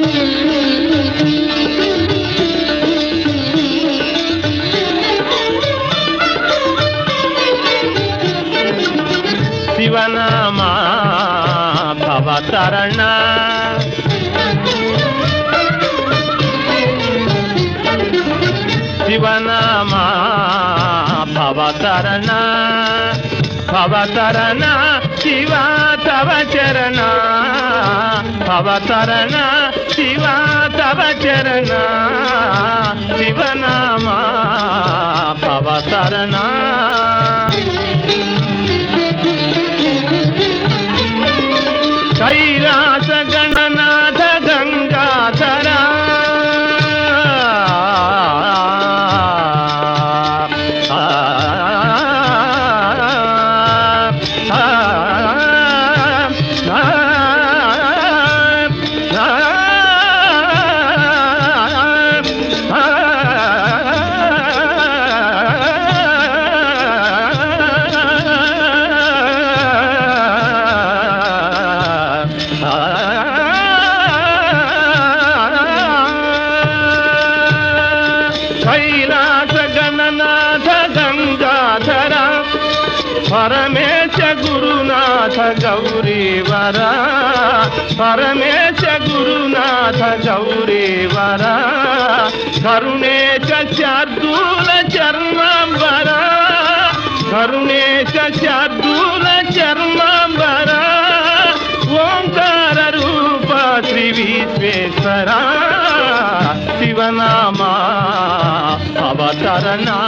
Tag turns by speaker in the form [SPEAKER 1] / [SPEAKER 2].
[SPEAKER 1] శివనామా భవతరణ శివనామా భవతరణ భవతరణ శివ తవ చరణ భవతరణ శివ తవ చరణ శివనామా భవతరణ కైలాస గణనాథ గంగాధర కైలాస గణనాథ గంగాధర పరమేశ గురునాథ గౌరీవర పరమేశ గురునాథ గౌరీవర కరుణేశ శార్దూల చర్మాంబర కరుణేశ శార్దూల చర్మాంబర ఓంకార రూప శ్రీ విశ్వేశ్వర శివనామా అవతరణ